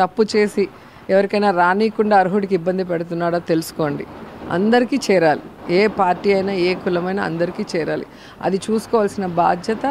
తప్పు చేసి ఎవరికైనా రానియకుండా అర్హుడికి ఇబ్బంది పెడుతున్నాడో తెలుసుకోండి అందరికీ చేరాలి ఏ పార్టీ అయినా ఏ కులమైనా అందరికీ చేరాలి అది చూసుకోవాల్సిన బాధ్యత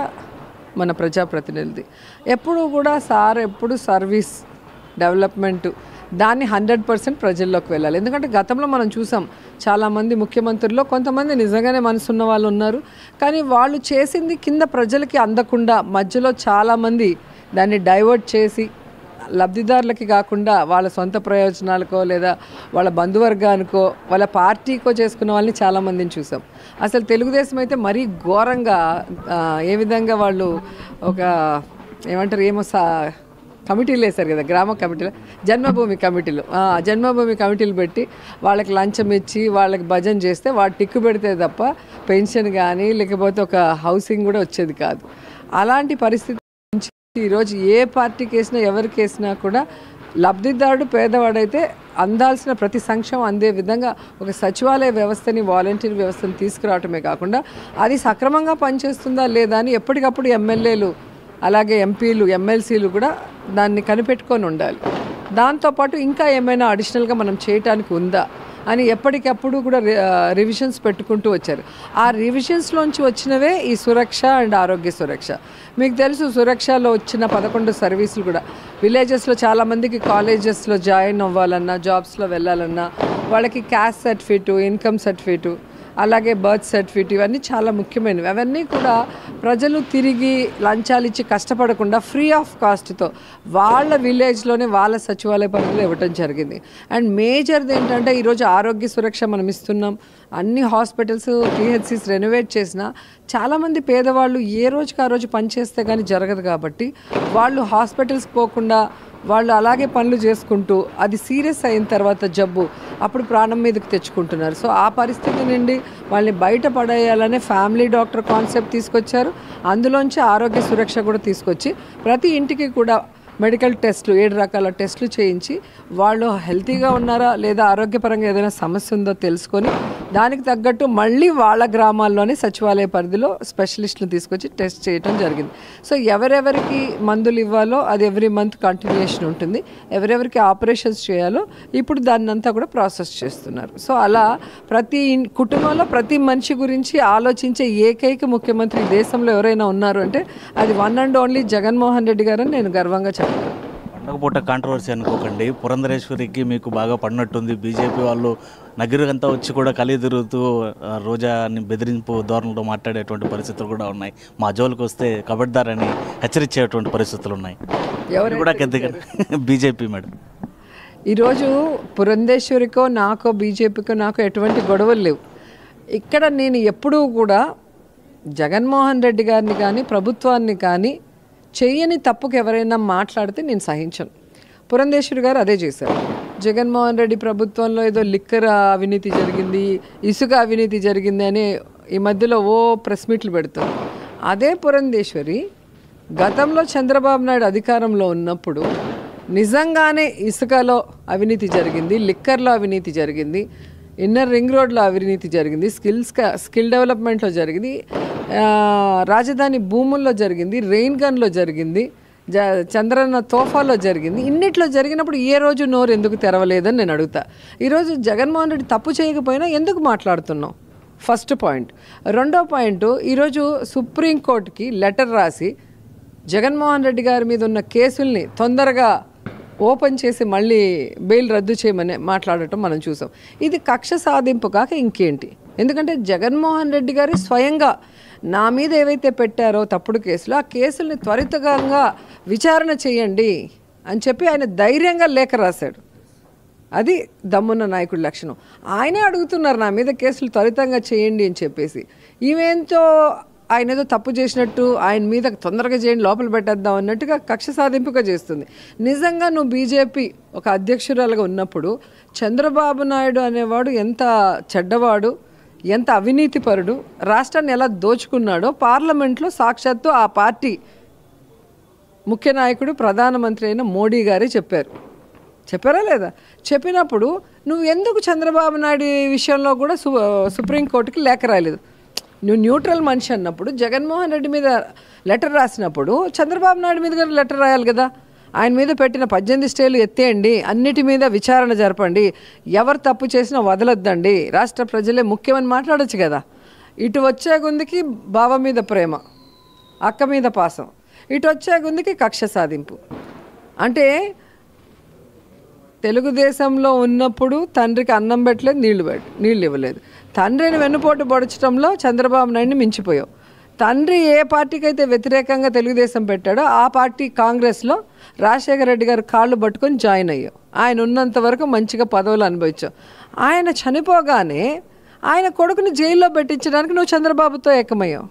మన ప్రజాప్రతినిధి ఎప్పుడు కూడా సార్ ఎప్పుడు సర్వీస్ డెవలప్మెంట్ దాన్ని హండ్రెడ్ పర్సెంట్ ప్రజల్లోకి వెళ్ళాలి ఎందుకంటే గతంలో మనం చూసాం చాలామంది ముఖ్యమంత్రుల్లో కొంతమంది నిజంగానే మనసున్న వాళ్ళు ఉన్నారు కానీ వాళ్ళు చేసింది కింద ప్రజలకి అందకుండా మధ్యలో చాలామంది దాన్ని డైవర్ట్ చేసి లబ్ధిదారులకి కాకుండా వాళ్ళ సొంత ప్రయోజనాలకో లేదా వాళ్ళ బంధువర్గానికో వాళ్ళ పార్టీకో చేసుకున్న వాళ్ళని చాలామందిని చూసాం అసలు తెలుగుదేశం అయితే మరీ ఘోరంగా ఆ, ఏ విధంగా వాళ్ళు ఒక ఏమంటారు ఏమో సా కమిటీలు వేశారు కదా గ్రామ కమిటీలు జన్మభూమి కమిటీలు ఆ, జన్మభూమి కమిటీలు పెట్టి వాళ్ళకి లంచం ఇచ్చి వాళ్ళకి భజన చేస్తే వాడు టిక్కు పెడితే తప్ప పెన్షన్ కానీ లేకపోతే ఒక హౌసింగ్ కూడా వచ్చేది కాదు అలాంటి పరిస్థితి నుంచి ఈరోజు ఏ పార్టీకి వేసినా ఎవరికి వేసినా కూడా లబ్ధిదారుడు పేదవాడైతే అందాల్సిన ప్రతి సంక్షేమం అందే విధంగా ఒక సచివాలయ వ్యవస్థని వాలంటీర్ వ్యవస్థని తీసుకురావటమే కాకుండా అది సక్రమంగా పనిచేస్తుందా లేదా అని ఎప్పటికప్పుడు ఎమ్మెల్యేలు అలాగే ఎంపీలు ఎమ్మెల్సీలు కూడా దాన్ని కనిపెట్టుకొని ఉండాలి దాంతోపాటు ఇంకా ఏమైనా అడిషనల్గా మనం చేయటానికి ఉందా అని ఎప్పటికప్పుడు కూడా రి- ఆ, రివిజన్స్ పెట్టుకుంటూ వచ్చారు ఆ రివిజన్స్లోంచి వచ్చినవే ఈ సురక్ష అండ్ ఆరోగ్య సురక్ష మీకు తెలుసు సురక్షలో వచ్చిన పదకొండు సర్వీసులు కూడా విలేజెస్లో చాలామందికి కాలేజెస్లో జాయిన్ అవ్వాలన్నా జాబ్స్లో వెళ్ళాలన్నా వాళ్ళకి క్యాస్ట్ సర్టిఫికేటు ఇన్కమ్ సర్టిఫికేటు అలాగే బర్త్ సర్టిఫికేట్ ఇవన్నీ చాలా ముఖ్యమైనవి అవన్నీ కూడా ప్రజలు తిరిగి లంచాలు ఇచ్చి కష్టపడకుండా ఫ్రీ ఆఫ్ కాస్ట్తో వాళ్ళ విలేజ్లోనే వాళ్ళ సచివాలయ పరిధిలో ఇవ్వటం జరిగింది అండ్ మేజర్ది ఏంటంటే ఈరోజు ఆరోగ్య సురక్ష మనం ఇస్తున్నాం అన్ని హాస్పిటల్స్ టీహెచ్సిస్ రెనోవేట్ చేసినా చాలామంది పేదవాళ్ళు ఏ రోజుకి ఆ రోజు పనిచేస్తే కానీ జరగదు కాబట్టి వాళ్ళు హాస్పిటల్స్కి పోకుండా వాళ్ళు అలాగే పనులు చేసుకుంటూ అది సీరియస్ అయిన తర్వాత జబ్బు అప్పుడు ప్రాణం మీదకి తెచ్చుకుంటున్నారు సో ఆ పరిస్థితి నుండి వాళ్ళని బయట పడేయాలనే ఫ్యామిలీ డాక్టర్ కాన్సెప్ట్ తీసుకొచ్చారు అందులోంచి ఆరోగ్య సురక్ష కూడా తీసుకొచ్చి ప్రతి ఇంటికి కూడా మెడికల్ టెస్ట్లు ఏడు రకాల టెస్టులు చేయించి వాళ్ళు హెల్తీగా ఉన్నారా లేదా ఆరోగ్యపరంగా ఏదైనా సమస్య ఉందో తెలుసుకొని దానికి తగ్గట్టు మళ్ళీ వాళ్ళ గ్రామాల్లోనే సచివాలయ పరిధిలో స్పెషలిస్టులు తీసుకొచ్చి టెస్ట్ చేయటం జరిగింది సో ఎవరెవరికి మందులు ఇవ్వాలో అది ఎవ్రీ మంత్ కంటిన్యూషన్ ఉంటుంది ఎవరెవరికి ఆపరేషన్స్ చేయాలో ఇప్పుడు దాన్ని అంతా కూడా ప్రాసెస్ చేస్తున్నారు సో అలా ప్రతి ఇన్- కుటుంబంలో ప్రతి మనిషి గురించి ఆలోచించే ఏకైక ముఖ్యమంత్రి ఈ దేశంలో ఎవరైనా ఉన్నారు అంటే అది one and only Jaganmohan Reddy గారని నేను గర్వంగా చెప్తాను పండగ పూట కాంట్రవర్సీ అనుకోకండి పురంధరేశ్వరికి మీకు బాగా పడినట్టుంది బీజేపీ వాళ్ళు నగరంతా వచ్చి కూడా కలి తిరుగుతూ ఆ, రోజాని బెదిరింపు ధోరణిలో మాట్లాడేటువంటి పరిస్థితులు కూడా ఉన్నాయి మా జోలికి వస్తే కబడ్దారని హెచ్చరించేటువంటి పరిస్థితులు ఉన్నాయి ఎవరు ఇది కూడా కిందకి బీజేపీ మేడం ఈరోజు పురంధేశ్వరికో నాకో బీజేపీకో నాకు ఎటువంటి గొడవలు లేవు ఇక్కడ నేను ఎప్పుడూ కూడా జగన్మోహన్ రెడ్డి గారిని కానీ ప్రభుత్వాన్ని కానీ చెయ్యని తప్పుకు ఎవరైనా మాట్లాడితే నేను సహించను పురంధేశ్వరి గారు అదే చేశారు జగన్మోహన్ రెడ్డి ప్రభుత్వంలో ఏదో లిక్కర్ అవినీతి జరిగింది ఇసుక అవినీతి జరిగింది అని ఈ మధ్యలో ఓ ప్రెస్ మీట్లు పెడుతుంది అదే పురంధేశ్వరి గతంలో చంద్రబాబు నాయుడు అధికారంలో ఉన్నప్పుడు నిజంగానే ఇసుకలో అవినీతి జరిగింది లిక్కర్లో అవినీతి జరిగింది ఇన్నర్ రింగ్ రోడ్లో అవినీతి జరిగింది స్కిల్స్ స్కిల్ డెవలప్మెంట్లో జరిగింది ఆ, రాజధాని భూముల్లో జరిగింది రెయిన్ గన్లో జరిగింది జ చంద్రన్న తోఫాలో జరిగింది ఇన్నిట్లో జరిగినప్పుడు ఏ రోజు నోరు ఎందుకు తెరవలేదని నేను అడుగుతా ఈరోజు జగన్మోహన్ రెడ్డి తప్పు చేయకపోయినా ఎందుకు మాట్లాడుతున్నాం ఫస్ట్ పాయింట్ రెండో పాయింట్ ఈరోజు సుప్రీంకోర్టుకి లెటర్ రాసి జగన్మోహన్ రెడ్డి గారి మీద ఉన్న కేసుల్ని తొందరగా ఓపెన్ చేసి మళ్ళీ బెయిల్ రద్దు చేయమని మాట్లాడటం మనం చూసాం ఇది కక్ష సాధింపు కాక ఇంకేంటి ఎందుకంటే జగన్మోహన్ రెడ్డి గారి స్వయంగా నా మీద ఏవైతే పెట్టారో తప్పుడు కేసులు ఆ కేసుల్ని త్వరితగంగా విచారణ చేయండి అని చెప్పి ఆయన ధైర్యంగా లేఖ రాశాడు అది దమ్మున్న నాయకుడి లక్షణం ఆయనే అడుగుతున్నారు నా మీద కేసులు త్వరితంగా చేయండి అని చెప్పేసి ఈమెంతో ఆయన ఏదో తప్పు చేసినట్టు ఆయన మీద తొందరగా చేయండి లోపల పెట్టేద్దాం అన్నట్టుగా కక్ష సాధింపుగా చేస్తుంది నిజంగా నువ్వు బీజేపీ ఒక అధ్యక్షురాలుగా ఉన్నప్పుడు చంద్రబాబు నాయుడు అనేవాడు ఎంత చెడ్డవాడు ఎంత అవినీతిపరుడు రాష్ట్రాన్ని ఎలా దోచుకున్నాడో పార్లమెంట్లో సాక్షాత్తు ఆ పార్టీ ముఖ్య నాయకుడు ప్రధానమంత్రి అయిన మోడీ గారే చెప్పారు చెప్పారా లేదా చెప్పినప్పుడు నువ్వు ఎందుకు చంద్రబాబు నాయుడు విషయంలో కూడా సు సుప్రీంకోర్టుకి లేఖ రాయలేదు నువ్వు న్యూట్రల్ మనిషి అన్నప్పుడు జగన్మోహన్ రెడ్డి మీద లెటర్ రాసినప్పుడు చంద్రబాబు నాయుడు మీద కూడా లెటర్ రాయాలి కదా ఆయన మీద పెట్టిన పద్దెనిమిది స్టేలు ఎత్తేయండి అన్నిటి మీద విచారణ జరపండి ఎవరు తప్పు చేసినా వదలొద్దండి రాష్ట్ర ప్రజలే ముఖ్యమని మాట్లాడొచ్చు కదా ఇటు వచ్చే గుందికి బావ మీద ప్రేమ అక్క మీద పాసం ఇటు వచ్చే గుందికి కక్ష సాధింపు అంటే తెలుగుదేశంలో ఉన్నప్పుడు తండ్రికి అన్నం పెట్టలేదు నీళ్లు పెట్ట నీళ్ళు ఇవ్వలేదు తండ్రిని వెన్నుపోటు పొడచడంలో చంద్రబాబు నాయుడిని మించిపోయావు తండ్రి ఏ పార్టీకి అయితే వ్యతిరేకంగా తెలుగుదేశం పెట్టాడో ఆ పార్టీ కాంగ్రెస్లో రాజశేఖర రెడ్డి గారు కాళ్ళు పట్టుకొని జాయిన్ అయ్యావు ఆయన ఉన్నంత వరకు మంచిగా పదవులు అనుభవించావు ఆయన చనిపోగానే ఆయన కొడుకుని జైల్లో పెట్టించడానికి నువ్వు చంద్రబాబుతో ఏకమయ్యావు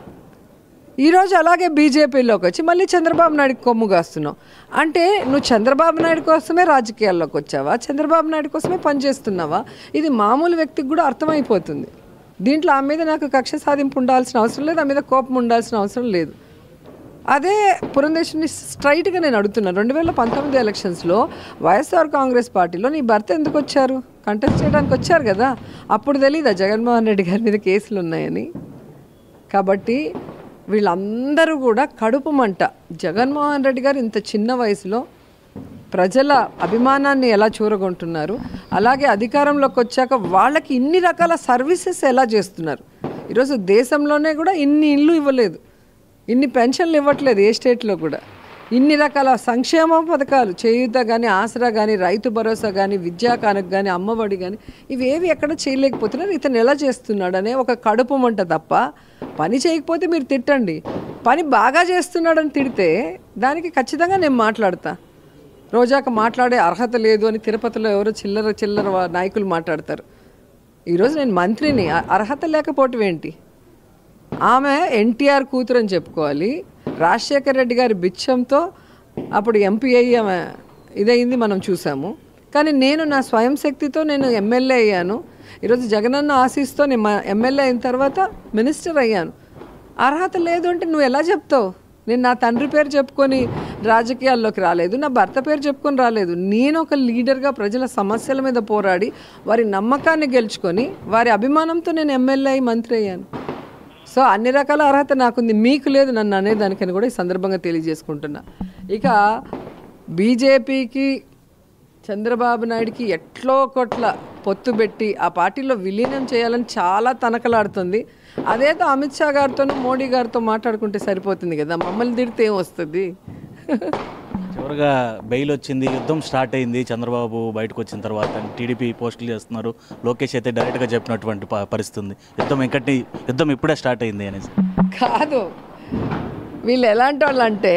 ఈరోజు అలాగే బీజేపీలోకి వచ్చి మళ్ళీ చంద్రబాబు నాయుడుకి కొమ్ము కాస్తున్నావు అంటే నువ్వు చంద్రబాబు నాయుడు కోసమే రాజకీయాల్లోకి వచ్చావా చంద్రబాబు నాయుడు కోసమే పనిచేస్తున్నావా ఇది మామూలు వ్యక్తికి కూడా అర్థమైపోతుంది దీంట్లో ఆ మీద నాకు కక్ష సాధింపు ఉండాల్సిన అవసరం లేదు ఆ మీద కోపం ఉండాల్సిన అవసరం లేదు అదే పురంధేశ్వరిని స్ట్రైట్గా నేను అడుగుతున్నాను రెండు వేల పంతొమ్మిది ఎలక్షన్స్లో వైఎస్ఆర్ కాంగ్రెస్ పార్టీలో నీ భర్త ఎందుకు వచ్చారు కంటెస్ట్ చేయడానికి వచ్చారు కదా అప్పుడు తెలీదా జగన్మోహన్ రెడ్డి గారి మీద కేసులు ఉన్నాయని కాబట్టి వీళ్ళందరూ కూడా కడుపు మంట జగన్మోహన్ రెడ్డి గారు ఇంత చిన్న వయసులో ప్రజల అభిమానాన్ని ఎలా చూరగొంటున్నారు అలాగే అధికారంలోకి వచ్చాక వాళ్ళకి ఇన్ని రకాల సర్వీసెస్ ఎలా చేస్తున్నారు ఈరోజు దేశంలోనే కూడా ఇన్ని ఇల్లు ఇవ్వలేదు ఇన్ని పెన్షన్లు ఇవ్వట్లేదు ఏ స్టేట్లో కూడా ఇన్ని రకాల సంక్షేమ పథకాలు చేయూత కానీ ఆసరా కానీ రైతు భరోసా కానీ విద్యా కానుక కానీ అమ్మఒడి కానీ ఇవేవి ఎక్కడ చేయలేకపోతున్నారు ఇతను ఎలా చేస్తున్నాడు అనే ఒక కడుపు మంట తప్ప పని చేయకపోతే మీరు తిట్టండి పని బాగా చేస్తున్నాడని తిడితే దానికి ఖచ్చితంగా నేను మాట్లాడతా రోజాకు మాట్లాడే అర్హత లేదు అని తిరుపతిలో ఎవరో చిల్లర చిల్లర వా- నాయకులు మాట్లాడతారు ఈరోజు నేను మంత్రిని అ- అర్హత లేకపోవటం ఏంటి ఆమె ఎన్టీఆర్ కూతురు అని చెప్పుకోవాలి రాజశేఖర రెడ్డి గారి బిచ్చంతో అప్పుడు ఎంపీ అయ్యి ఆమె ఇదయింది మనం చూసాము కానీ నేను నా స్వయం శక్తితో నేను ఎమ్మెల్యే అయ్యాను ఈరోజు జగనన్న ఆశీస్తో నేను మా ఎమ్మెల్యే అయిన తర్వాత మినిస్టర్ అయ్యాను అర్హత లేదు అంటే నువ్వు ఎలా చెప్తావు నేను నా తండ్రి పేరు చెప్పుకొని రాజకీయాల్లోకి రాలేదు నా భర్త పేరు చెప్పుకొని రాలేదు నేను ఒక లీడర్గా ప్రజల సమస్యల మీద పోరాడి వారి నమ్మకాన్ని గెలుచుకొని వారి అభిమానంతో నేను ఎమ్మెల్యే అయి మంత్రి అయ్యాను సో అన్ని రకాల అర్హత నాకుంది మీకు లేదు నన్ను అనేదానికని కూడా ఈ సందర్భంగా తెలియజేసుకుంటున్నా ఇక బీజేపీకి చంద్రబాబు నాయుడికి ఎట్లో కొట్ల పొత్తు పెట్టి ఆ పార్టీలో విలీనం చేయాలని చాలా తనకలాడుతుంది అదేదో అమిత్ షా గారితోనూ మోడీ గారితో మాట్లాడుకుంటే సరిపోతుంది కదా మమ్మల్ని తిడితే ఏం వస్తుంది చివరిగా బెయిల్ వచ్చింది యుద్ధం స్టార్ట్ అయింది చంద్రబాబు బయటకు వచ్చిన తర్వాత టీడీపీ పోస్టులు చేస్తున్నారు లోకేష్ అయితే డైరెక్ట్గా చెప్పినటువంటి ప- పరిస్థితి ఉంది యుద్ధం ఇంకటి యుద్ధం ఇప్పుడే స్టార్ట్ అయింది అనేసి కాదు వీళ్ళు ఎలాంటి వాళ్ళు అంటే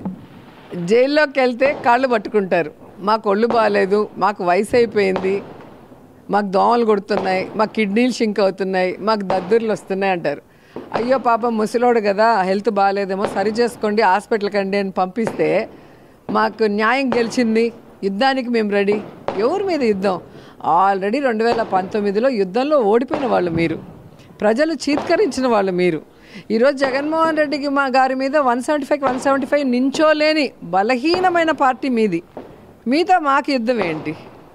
జైల్లోకి వెళ్తే కాళ్ళు పట్టుకుంటారు మాకు ఒళ్ళు బాగాలేదు మాకు వయసు అయిపోయింది మాకు దోమలు కొడుతున్నాయి మాకు కిడ్నీలు షింక్ అవుతున్నాయి మాకు దద్దుర్లు వస్తున్నాయి అంటారు అయ్యో పాపం ముసలోడు కదా హెల్త్ బాగాలేదేమో సరి చేసుకోండి హాస్పిటల్కి అండి అని పంపిస్తే మాకు న్యాయం గెలిచింది యుద్ధానికి మేము రెడీ ఎవరి మీద యుద్ధం ఆల్రెడీ రెండు వేల పంతొమ్మిదిలో యుద్ధంలో ఓడిపోయిన వాళ్ళు మీరు ప్రజలు చీత్కరించిన వాళ్ళు మీరు ఈరోజు జగన్మోహన్ రెడ్డికి మా గారి మీద one seventy five one seventy five నించోలేని బలహీనమైన పార్టీ మీది మీతో మాకు యుద్ధం ఏంటి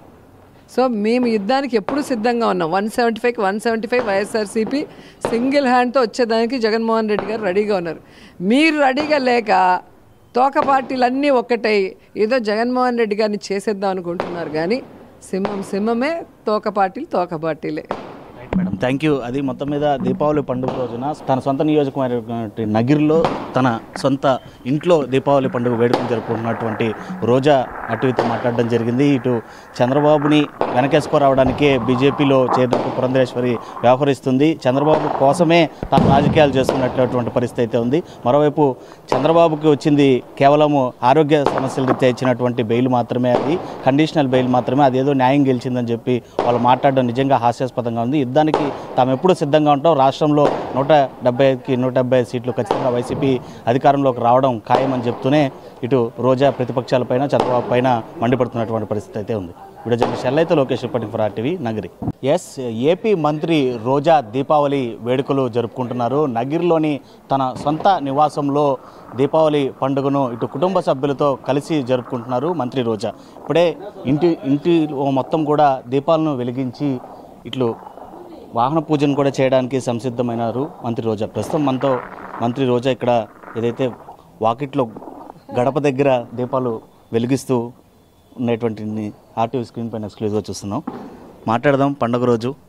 సో మేము యుద్ధానికి ఎప్పుడు సిద్ధంగా ఉన్నాం one seventy five one seventy five YSRCP single హ్యాండ్తో వచ్చేదానికి జగన్మోహన్ రెడ్డి గారు రెడీగా ఉన్నారు మీరు రెడీగా లేక తోక పార్టీలన్నీ ఒక్కటై ఏదో జగన్మోహన్ రెడ్డి గారిని చేసేద్దాం అనుకుంటున్నారు కానీ సింహం సింహమే తోక పార్టీలు తోక పార్టీలే రైట్ మేడం థ్యాంక్ యూ అది మొత్తం మీద దీపావళి పండుగ రోజున తన సొంత నియోజకమైనటువంటి నగిరిలో తన సొంత ఇంట్లో దీపావళి పండుగ వేడుకలు జరుపుకుంటున్నటువంటి రోజా అటువితో మాట్లాడడం జరిగింది ఇటు చంద్రబాబుని వెనకేసుకురావడానికే బీజేపీలో చేరినట్టు పురంధరేశ్వరి వ్యవహరిస్తుంది చంద్రబాబు కోసమే తాను రాజకీయాలు చేస్తున్నటువంటి పరిస్థితి అయితే ఉంది మరోవైపు చంద్రబాబుకి వచ్చింది కేవలము ఆరోగ్య సమస్యల రీత్యా ఇచ్చినటువంటి బెయిల్ మాత్రమే అది కండిషనల్ బెయిల్ మాత్రమే అదేదో న్యాయం గెలిచిందని చెప్పి వాళ్ళు మాట్లాడడం నిజంగా హాస్యాస్పదంగా ఉంది యుద్ధానికి తాము ఎప్పుడు సిద్ధంగా ఉంటాం రాష్ట్రంలో నూట డెబ్బైకి నూట డెబ్బై సీట్లు ఖచ్చితంగా వైసీపీ అధికారంలోకి రావడం ఖాయమని చెప్తూనే ఇటు రోజా ప్రతిపక్షాలపైన చంద్రబాబు పైన మండిపడుతున్నటువంటి పరిస్థితి అయితే ఉంది వీడియో జర్నలిస్ట్ ఎల్లైతే Lokesh reporting for RTV Nagari ఎస్ ఏపీ మంత్రి రోజా దీపావళి వేడుకలు జరుపుకుంటున్నారు నగిరిలోని తన సొంత నివాసంలో దీపావళి పండుగను ఇటు కుటుంబ సభ్యులతో కలిసి జరుపుకుంటున్నారు మంత్రి రోజా ఇప్పుడే ఇంటి ఇంటిలో మొత్తం కూడా దీపాలను వెలిగించి ఇట్లు వాహన పూజను కూడా చేయడానికి సంసిద్ధమైనారు మంత్రి రోజా ప్రస్తుతం మనతో మంత్రి రోజా ఇక్కడ ఏదైతే వాకిట్లో గడప దగ్గర దీపాలు వెలిగిస్తూ ఉండేటువంటి ఆర్టీవీ స్క్రీన్ పైన ఎక్స్క్లూజివ్గా చూస్తున్నాం మాట్లాడదాం పండుగ రోజు